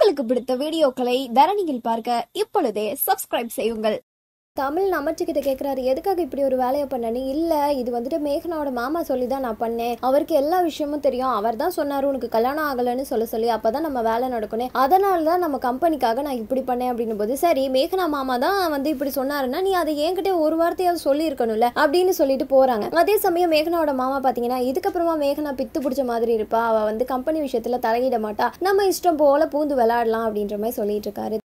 உங்களுக்கு பிடித்த வீடியோக்களை தரணியில் பார்க்க இப்பொழுதே சப்ஸ்கிரைப் செய்யுங்கள் தமிழ் நமச்சுக்கிட்ட கேட்குறாரு எதுக்காக இப்படி ஒரு வேலையை பண்ணனு இல்லை இது வந்துட்டு மேகனாவோட மாமா சொல்லி தான் நான் பண்ணேன் அவருக்கு எல்லா விஷயமும் தெரியும் அவர் தான் சொன்னார் உனக்கு கல்யாணம் ஆகலைன்னு சொல்ல சொல்லி அப்போ தான் நம்ம வேலை நடக்கணும் அதனால தான் நம்ம கம்பெனிக்காக நான் இப்படி பண்ணேன் அப்படின்னும் போது சரி மேகனா மாமா தான் வந்து இப்படி சொன்னாருன்னா நீ அதை என்கிட்ட ஒரு வார்த்தையாவது சொல்லியிருக்கணும்ல அப்படின்னு சொல்லிட்டு போகிறாங்க அதே சமயம் மேகனாவோட மாமா பார்த்தீங்கன்னா இதுக்கப்புறமா மேகனா பித்து பிடிச்ச மாதிரி இருப்பா அவள் வந்து கம்பெனி விஷயத்தில் தலையிட மாட்டா நம்ம இஷ்டம் போல பூந்து விளையாடலாம் அப்படின்ற மாதிரி சொல்லிட்டு இருக்காரு